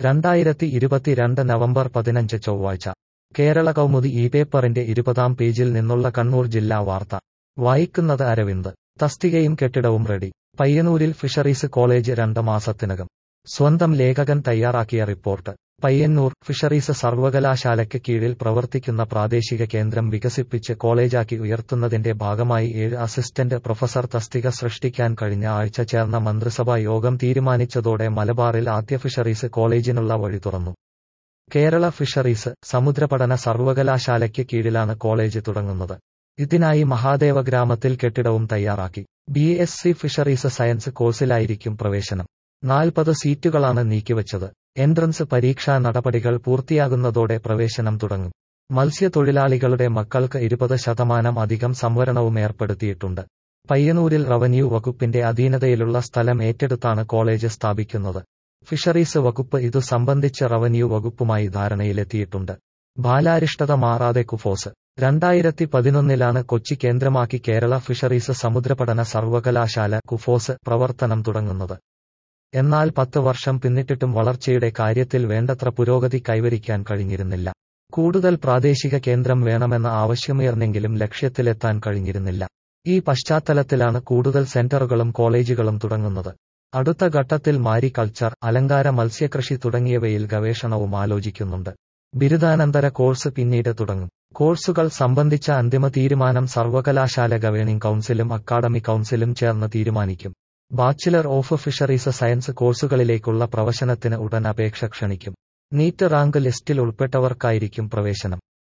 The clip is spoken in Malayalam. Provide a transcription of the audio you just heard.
രണ്ടായിരത്തി ഇരുപത്തിരണ്ട് നവംബർ പതിനഞ്ച് ചൊവ്വാഴ്ച കേരള കൗമുദി ഈ പേപ്പറിന്റെ ഇരുപതാം പേജിൽ നിന്നുള്ള കണ്ണൂർ ജില്ലാ വാർത്ത വായിക്കുന്നത് അരവിന്ദ് തസ്തികയും കെട്ടിടവും റെഡി പയ്യന്നൂരിൽ ഫിഷറീസ് കോളേജ് രണ്ട് മാസത്തിനകം സ്വന്തം ലേഖകൻ തയ്യാറാക്കിയ റിപ്പോർട്ട് പയ്യന്നൂർ ഫിഷറീസ് സർവകലാശാലയ്ക്ക് കീഴിൽ പ്രവർത്തിക്കുന്ന പ്രാദേശിക കേന്ദ്രം വികസിപ്പിച്ച് കോളേജാക്കി ഉയർത്തുന്നതിന്റെ ഭാഗമായി ഏഴ് അസിസ്റ്റന്റ് പ്രൊഫസർ തസ്തിക സൃഷ്ടിക്കാൻ കഴിഞ്ഞ ആഴ്ച ചേർന്ന മന്ത്രിസഭാ യോഗം തീരുമാനിച്ചതോടെ മലബാറിൽ ആദ്യ ഫിഷറീസ് കോളേജിനുള്ള വഴി തുറന്നു കേരള ഫിഷറീസ് സമുദ്രപഠന സർവകലാശാലയ്ക്ക് കീഴിലാണ് കോളേജ് തുടങ്ങുന്നത് ഇതിനായി മഹാദേവ ഗ്രാമത്തിൽ കെട്ടിടവും തയ്യാറാക്കി B S C fisheries science കോഴ്സിലായിരിക്കും പ്രവേശനം നാൽപ്പത് സീറ്റുകളാണ് നീക്കിവച്ചത് എൻട്രൻസ് പരീക്ഷാ നടപടികൾ പൂർത്തിയാകുന്നതോടെ പ്രവേശനം തുടങ്ങും മത്സ്യത്തൊഴിലാളികളുടെ മക്കൾക്ക് ഇരുപത് ശതമാനം അധികം സംവരണവും ഏർപ്പെടുത്തിയിട്ടുണ്ട് പയ്യന്നൂരിൽ റവന്യൂ വകുപ്പിന്റെ അധീനതയിലുള്ള സ്ഥലം ഏറ്റെടുത്താണ് കോളേജ് സ്ഥാപിക്കുന്നത് ഫിഷറീസ് വകുപ്പ് ഇതു സംബന്ധിച്ച് റവന്യൂ വകുപ്പുമായി ധാരണയിലെത്തിയിട്ടുണ്ട് ബാലാരിഷ്ടത മാറാതെ കുഫോസ് രണ്ടായിരത്തി പതിനൊന്നിലാണ് കൊച്ചി കേന്ദ്രമാക്കി കേരള ഫിഷറീസ് സമുദ്രപഠന സർവകലാശാല കുഫോസ് പ്രവർത്തനം തുടങ്ങുന്നത് എന്നാൽ പത്ത് വർഷം പിന്നിട്ടിട്ടും വളർച്ചയുടെ കാര്യത്തിൽ വേണ്ടത്ര പുരോഗതി കൈവരിക്കാൻ കഴിഞ്ഞിരുന്നില്ല കൂടുതൽ പ്രാദേശിക കേന്ദ്രം വേണമെന്ന ആവശ്യമുയർന്നെങ്കിലും ലക്ഷ്യത്തിലെത്താൻ കഴിഞ്ഞിരുന്നില്ല ഈ പശ്ചാത്തലത്തിലാണ് കൂടുതൽ സെന്ററുകളും കോളേജുകളും തുടങ്ങുന്നത് അടുത്ത ഘട്ടത്തിൽ മാരികൾച്ചർ അലങ്കാര മത്സ്യകൃഷി തുടങ്ങിയവയിൽ ഗവേഷണവും ആലോചിക്കുന്നുണ്ട് ബിരുദാനന്തര കോഴ്സ് പിന്നീട് തുടങ്ങും കോഴ്സുകൾ സംബന്ധിച്ച അന്തിമ തീരുമാനം സർവകലാശാല ഗവേണിംഗ് കൗൺസിലും അക്കാഡമി കൗൺസിലും ചേർന്ന് തീരുമാനിക്കും ബാച്ചിലർ ഓഫ് ഫിഷറീസ് സയൻസ് കോഴ്സുകളിലേക്കുള്ള പ്രവേശനത്തിന് ഉടൻ അപേക്ഷ ക്ഷണിക്കും നീറ്റ് റാങ്ക് ലിസ്റ്റിൽ ഉൾപ്പെട്ടവർക്കായിരിക്കും പ്രവേശനം